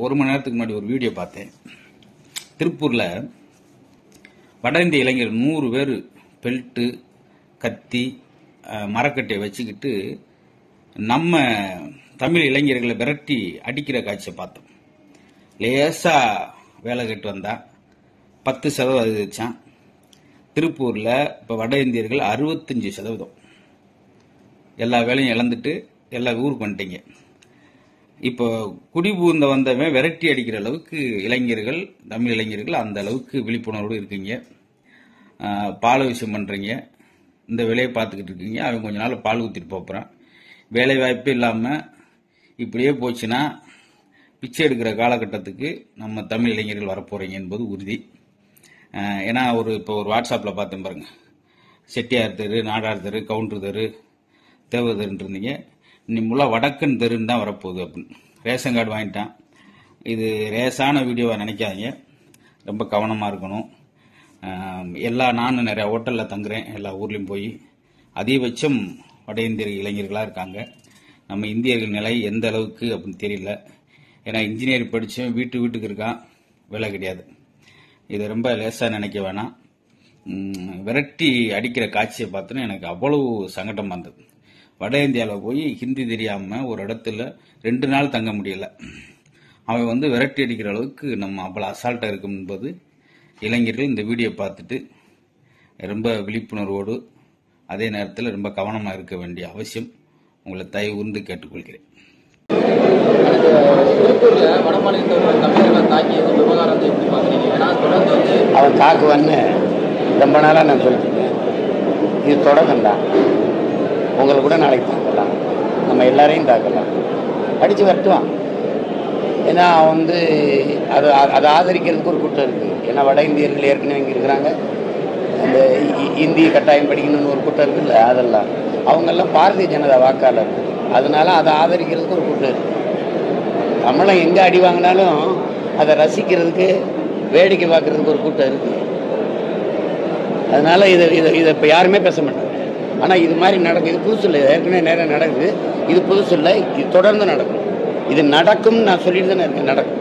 ஒரு மணி நேரத்துக்கு முன்னாடி ஒரு வீடியோ பார்த்தேன் திருப்பூரில் வட இந்திய இளைஞர் நூறு பேர் பெல்ட்டு கத்தி அஹ், மரக்கட்டையை வச்சுக்கிட்டு நம்ம தமிழ் இளைஞர்களை விரட்டி அடிக்கிற காட்சியை பார்த்தோம் லேசா வேலை கட்டு வந்தா பத்து சதவீதம் அதிகரிச்சான் திருப்பூரில் இப்போ வட இந்தியர்கள் அறுபத்தஞ்சு சதவீதம் எல்லா வேலையும் இழந்துட்டு எல்லா ஊருக்கு வந்துட்டீங்க இப்போ குடிபூர்ந்த வந்தவன் விரட்டி அடிக்கிற அளவுக்கு இளைஞர்கள் தமிழ் இளைஞர்கள் அந்த அளவுக்கு விழிப்புணர்வோடு இருக்கீங்க ஆஹ், பால் விஷயம் பண்றீங்க இந்த வேலையை பார்த்துக்கிட்டு இருக்கீங்க அவன் கொஞ்ச நாள் பால் ஊற்றிட்டு போகிறான் வேலை வாய்ப்பே இல்லாமல் இப்படியே போச்சுன்னா பிச்சை எடுக்கிற காலகட்டத்துக்கு நம்ம தமிழ் இளைஞர்கள் வரப்போறீங்க என்பது உறுதி ஆஹ், ஏன்னா ஒரு இப்போ ஒரு வாட்ஸ்அப்பில் பார்த்தேன் பாருங்க செட்டியார் தெரு நாடார் தெரு கவுண்டர் தெரு தேவ தெருன்னு இருந்தீங்க இன்னி முள்ள வடக்கன் தெருன்னு தான் வரப்போகுது அப்படின்னு ரேஷன் கார்டு வாங்கிட்டான் இது ரேஸான வீடியோவை நினைக்காதீங்க ரொம்ப கவனமாக இருக்கணும் ஆம், எல்லா நானும் நிறைய ஹோட்டலில் தங்குறேன் எல்லா ஊர்லேயும் போய் அதிகபட்சம் வட இந்திய இளைஞர்களாக இருக்காங்க நம்ம இந்தியர்கள் நிலை எந்த அளவுக்கு அப்படின்னு தெரியல ஏன்னா இன்ஜினியர் படித்தவன் வீட்டு வீட்டுக்கு இருக்கான் வேலை கிடையாது இதை ரொம்ப லேசாக நினைக்க வேணாம் ம், விரட்டி அடிக்கிற காட்சியை பார்த்தோன்னா எனக்கு அவ்வளவு சங்கடமாக இருந்தது வட இந்தியாவில் போய் ஹிந்தி தெரியாமல் ஒரு இடத்துல ரெண்டு நாள் தங்க முடியல அவன் வந்து விரட்டி அடிக்கிற அளவுக்கு நம்ம அவ்வளோ அசால்ட்டாக இருக்கும் என்பது இளைஞர்கள் இந்த வீடியோ பார்த்துட்டு ரொம்ப விழிப்புணர்வோடு அதே நேரத்தில் ரொம்ப கவனமாக இருக்க வேண்டிய அவசியம் உங்களை தயவு கூர்ந்து கேட்டுக்கொள்கிறேன் எனக்கு திருப்பூர்ல வடமாநிலத்தவர்கள் தமிழர்களை தாக்கியது விவகாரத்தை எப்படி பார்க்குறீங்க ஏன்னா தொடர்ந்து வந்து அவன் தாக்குவான்னு ரொம்ப நாளாக நான் சொல்லிட்டுருக்கேன் இது தொடக்கம் தான் உங்களை கூட நாளைக்கு தாக்கலாம் நம்ம எல்லாரையும் தாக்கலாம் அடித்து வரட்டுவான் ஏன்னா அவன் வந்து அது அதை ஆதரிக்கிறதுக்கு ஒரு கூட்டம் இருக்குது ஏன்னா வட இந்தியர்கள் ஏற்கனவே இங்கே இருக்கிறாங்க அந்த இ- இந்தி கட்டாயம் படிக்கணும்னு ஒரு கூட்டம் இருக்குல்ல அதெல்லாம் அவங்கெல்லாம் பாரதிய ஜனதா வாக்காளர் அதனால அதை ஆதரிக்கிறதுக்கு ஒரு கூட்டம் இருக்குது தமிழன் எங்கே அடி வாங்கினாலும் அதை ரசிக்கிறதுக்கு வேடிக்கை பார்க்கறதுக்கு ஒரு கூட்டம் இருக்குது அதனால இதை இதை இதை இப்போ யாருமே பேச மாட்டாங்க ஆனால் இது மாதிரி நடக்குது இது புதுசு இல்லை ஏற்கனவே நேரம் நடக்குது இது புதுசு இல்லை இது தொடர்ந்து நடக்கும் இது நடக்கும்னு நான் சொல்லிட்டு தானே இருக்கேன் நடக்கும்